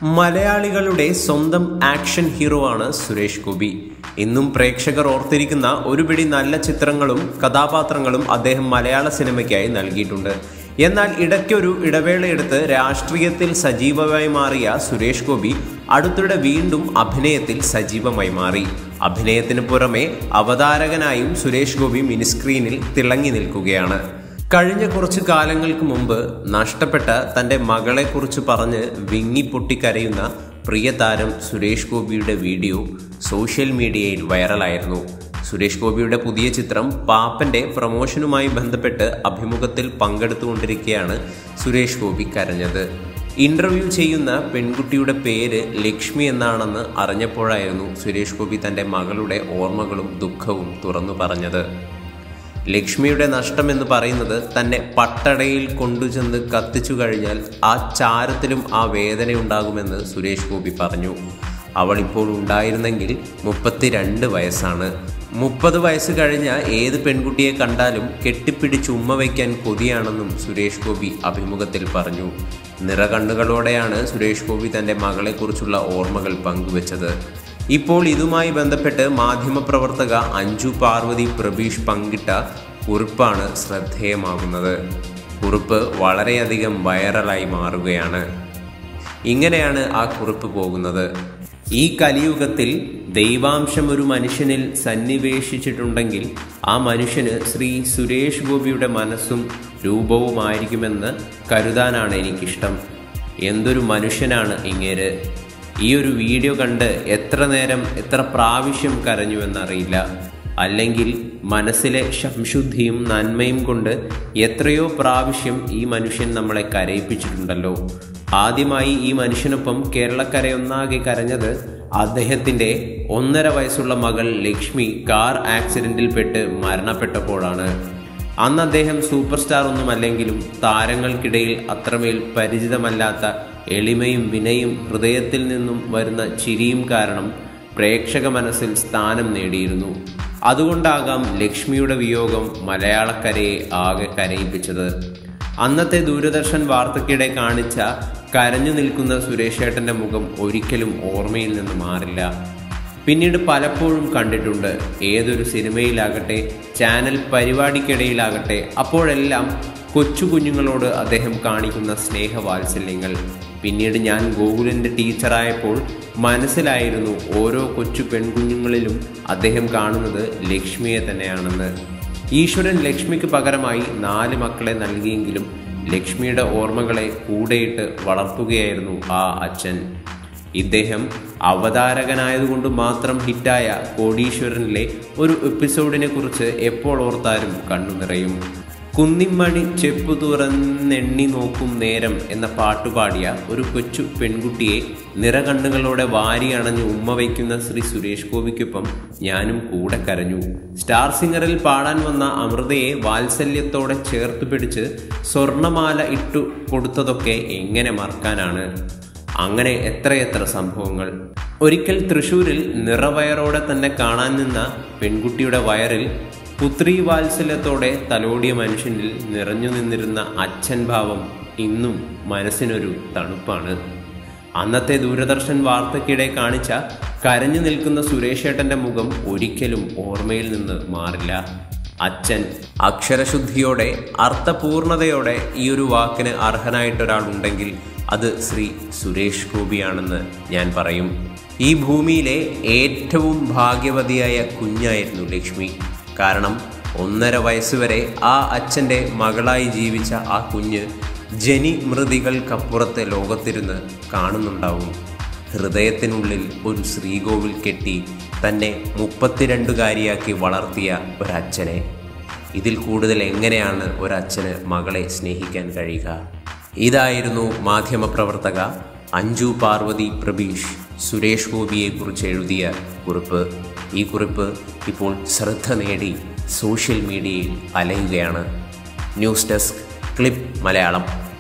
മലയാളികളുടെ സ്വന്തം action hero ആണ് സുരേഷ് ഗോപി ഇന്നും പ്രേക്ഷകർ ഓർത്തിരിക്കുന്ന ഒരുപിടി നല്ല ചിത്രങ്ങളും കഥാപാത്രങ്ങളും അദ്ദേഹം മലയാള സിനിമയ്ക്കായി നൽകിയിട്ടുണ്ട് എന്നാൽ ഇടയ്ക്കൊരു ഇടവേളയെടുത്ത് രാഷ്ട്രീയത്തിൽ സജീവമായി മാറിയ സുരേഷ് ഗോപി അടുത്തിടെ വീണ്ടും അഭിനയത്തിൽ സജീവമായി മാറി അഭിനയത്തിന് പുറമെ അവതാരകനായും സുരേഷ് ഗോപി മിനിസ്ക്രീനിൽ തിളങ്ങി നിൽക്കുകയാണ് കഴിഞ്ഞ കുറച്ചു കാലങ്ങൾക്ക് മുമ്പ് നഷ്ടപ്പെട്ട തൻ്റെ മകളെക്കുറിച്ച് പറഞ്ഞ് വിങ്ങിപ്പൊട്ടിക്കരയുന്ന പ്രിയ താരം സുരേഷ് ഗോപിയുടെ വീഡിയോ സോഷ്യൽ മീഡിയയിൽ വൈറലായിരുന്നു സുരേഷ് ഗോപിയുടെ പുതിയ ചിത്രം പാപ്പന്റെ പ്രൊമോഷനുമായി ബന്ധപ്പെട്ട് അഭിമുഖത്തിൽ പങ്കെടുത്തുകൊണ്ടിരിക്കെയാണ് സുരേഷ് ഗോപി കരഞ്ഞത് ഇന്റർവ്യൂ ചെയ്യുന്ന പെൺകുട്ടിയുടെ പേര് ലക്ഷ്മി എന്നാണെന്ന് അറിഞ്ഞപ്പോഴായിരുന്നു സുരേഷ് ഗോപി തൻ്റെ മകളുടെ ഓർമ്മകളും ദുഃഖവും തുറന്നു പറഞ്ഞത് ലക്ഷ്മിയുടെ നഷ്ടം എന്ന് പറയുന്നത് തന്നെ പട്ടടയിൽ കൊണ്ടുചെന്ന് കത്തിച്ചു കഴിഞ്ഞാൽ ആ ചാരത്തിലും ആ വേദനയുണ്ടാകുമെന്ന് സുരേഷ് ഗോപി പറഞ്ഞു അവൾ ഇപ്പോൾ ഉണ്ടായിരുന്നെങ്കിൽ മുപ്പത്തിരണ്ട് വയസ്സാണ് മുപ്പത് വയസ്സ് കഴിഞ്ഞ ഏത് പെൺകുട്ടിയെ കണ്ടാലും കെട്ടിപ്പിടിച്ച് ഉമ്മ വയ്ക്കാൻ കൊതിയാണെന്നും സുരേഷ് ഗോപി അഭിമുഖത്തിൽ പറഞ്ഞു നിറകണ്ണുകളോടെയാണ് സുരേഷ് ഗോപി തൻ്റെ മകളെക്കുറിച്ചുള്ള ഓർമ്മകൾ പങ്കുവച്ചത് ഇപ്പോൾ ഇതുമായി ബന്ധപ്പെട്ട് മാധ്യമപ്രവർത്തക അഞ്ജു പാർവതി പ്രബീഷ് പങ്കിട്ട കുറിപ്പാണ് ശ്രദ്ധേയമാകുന്നത് കുറിപ്പ് വളരെയധികം വൈറലായി മാറുകയാണ് ഇങ്ങനെയാണ് ആ കുറിപ്പ് പോകുന്നത് ഈ കലിയുഗത്തിൽ ദൈവാംശം ഒരു മനുഷ്യനിൽ സന്നിവേശിച്ചിട്ടുണ്ടെങ്കിൽ ആ മനുഷ്യന് ശ്രീ സുരേഷ് ഗോപിയുടെ മനസ്സും രൂപവുമായിരിക്കുമെന്ന് കരുതാനാണ് എനിക്കിഷ്ടം എന്തൊരു മനുഷ്യനാണ് ഇങ്ങേര് ഈ ഒരു വീഡിയോ കണ്ട് എത്ര നേരം എത്ര പ്രാവശ്യം കരഞ്ഞുവെന്നറിയില്ല അല്ലെങ്കിൽ മനസ്സിലെ സംശുദ്ധിയും നന്മയും കൊണ്ട് എത്രയോ പ്രാവശ്യം ഈ മനുഷ്യൻ നമ്മളെ കരയിപ്പിച്ചിട്ടുണ്ടല്ലോ ആദ്യമായി ഈ മനുഷ്യനൊപ്പം കേരളക്കരയൊന്നാകെ കരഞ്ഞത് അദ്ദേഹത്തിൻ്റെ ഒന്നര വയസ്സുള്ള മകൾ ലക്ഷ്മി കാർ ആക്സിഡന്റിൽപ്പെട്ട് മരണപ്പെട്ടപ്പോഴാണ് അന്ന് അദ്ദേഹം സൂപ്പർ സ്റ്റാർ ഒന്നുമല്ലെങ്കിലും താരങ്ങൾക്കിടയിൽ അത്രമേൽ പരിചിതമല്ലാത്ത എളിമയും വിനയും ഹൃദയത്തിൽ നിന്നും വരുന്ന ചിരിയും കാരണം പ്രേക്ഷക മനസ്സിൽ സ്ഥാനം നേടിയിരുന്നു അതുകൊണ്ടാകാം ലക്ഷ്മിയുടെ വിയോഗം മലയാളക്കരയെ ആകെ കരയിപ്പിച്ചത് അന്നത്തെ ദൂരദർശൻ വാർത്തയ്ക്കിടെ കാണിച്ച കരഞ്ഞു നിൽക്കുന്ന സുരേഷേട്ടന്റെ മുഖം ഒരിക്കലും ഓർമ്മയിൽ നിന്ന് മാറില്ല പിന്നീട് പലപ്പോഴും കണ്ടിട്ടുണ്ട് ഏതൊരു സിനിമയിലാകട്ടെ ചാനൽ പരിപാടിക്കിടയിലാകട്ടെ അപ്പോഴെല്ലാം കൊച്ചു കുഞ്ഞുങ്ങളോട് അദ്ദേഹം കാണിക്കുന്ന സ്നേഹവാത്സല്യങ്ങൾ പിന്നീട് ഞാൻ ഗോകുലിൻ്റെ ടീച്ചറായപ്പോൾ മനസ്സിലായിരുന്നു ഓരോ കൊച്ചു പെൺകുഞ്ഞുങ്ങളിലും അദ്ദേഹം കാണുന്നത് ലക്ഷ്മിയെ തന്നെയാണെന്ന് ഈശ്വരൻ ലക്ഷ്മിക്ക് പകരമായി നാല് മക്കളെ നൽകിയെങ്കിലും ലക്ഷ്മിയുടെ ഓർമ്മകളെ കൂടെയിട്ട് വളർത്തുകയായിരുന്നു ആ അച്ഛൻ ഇദ്ദേഹം അവതാരകനായതുകൊണ്ട് മാത്രം ഹിറ്റായ കോടീശ്വരനിലെ ഒരു എപ്പിസോഡിനെ കുറിച്ച് എപ്പോൾ ഓർത്താലും കണ്ണു നിറയും കുന്നിമ്മണി ചെപ്പു തുറന്നെണ്ണി നോക്കും നേരം എന്ന പാട്ടുപാടിയ ഒരു കൊച്ചു പെൺകുട്ടിയെ നിറകണ്ണുകളോടെ വാരി അണഞ്ഞ് ഉമ്മ വയ്ക്കുന്ന ശ്രീ സുരേഷ് ഗോപിക്കൊപ്പം ഞാനും കൂടെ കരഞ്ഞു സ്റ്റാർ സിംഗറിൽ പാടാൻ വന്ന അമൃതയെ വാത്സല്യത്തോടെ ചേർത്ത് പിടിച്ച് സ്വർണമാല ഇട്ടു കൊടുത്തതൊക്കെ എങ്ങനെ മറക്കാനാണ് അങ്ങനെ എത്രയെത്ര സംഭവങ്ങൾ ഒരിക്കൽ തൃശൂരിൽ നിറവയറോടെ തന്നെ കാണാൻ നിന്ന പെൺകുട്ടിയുടെ വയറിൽ പുത്രി വാത്സല്യത്തോടെ തലോടിയ മനുഷ്യനിൽ നിറഞ്ഞു നിന്നിരുന്ന അച്ഛൻ ഭാവം ഇന്നും മനസ്സിനൊരു തണുപ്പാണ് അന്നത്തെ ദൂരദർശൻ വാർത്തയ്ക്കിടെ കാണിച്ച കരഞ്ഞു നിൽക്കുന്ന സുരേഷേട്ടന്റെ മുഖം ഒരിക്കലും ഓർമ്മയിൽ നിന്ന് മാറില്ല അച്ഛൻ അക്ഷരശുദ്ധിയോടെ അർത്ഥപൂർണതയോടെ ഈ ഒരു വാക്കിന് അർഹനായിട്ടൊരാളുണ്ടെങ്കിൽ അത് ശ്രീ സുരേഷ് ഗോപിയാണെന്ന് ഞാൻ പറയും ഈ ഭൂമിയിലെ ഏറ്റവും ഭാഗ്യവതിയായ കുഞ്ഞായിരുന്നു ലക്ഷ്മി കാരണം ഒന്നര വയസ്സുവരെ ആ അച്ഛൻ്റെ മകളായി ജീവിച്ച ആ കുഞ്ഞ് ജനി മൃതികൾക്കപ്പുറത്തെ ലോകത്തിരുന്ന് കാണുന്നുണ്ടാവും ഹൃദയത്തിനുള്ളിൽ ഒരു ശ്രീകോവിൽ കെട്ടി തന്നെ മുപ്പത്തിരണ്ടുകാരിയാക്കി വളർത്തിയ ഒരച്ഛനെ ഇതിൽ കൂടുതൽ എങ്ങനെയാണ് ഒരച്ഛന് മകളെ സ്നേഹിക്കാൻ കഴിയുക ഇതായിരുന്നു മാധ്യമപ്രവർത്തക അഞ്ജു പാർവതി പ്രബീഷ് സുരേഷ് ഗോപിയെക്കുറിച്ച് എഴുതിയ കുറിപ്പ് ഈ കുറിപ്പ് ഇപ്പോൾ ശ്രദ്ധ നേടി സോഷ്യൽ മീഡിയയിൽ അലയുകയാണ് ന്യൂസ് ഡെസ്ക് ക്ലിപ്പ് മലയാളം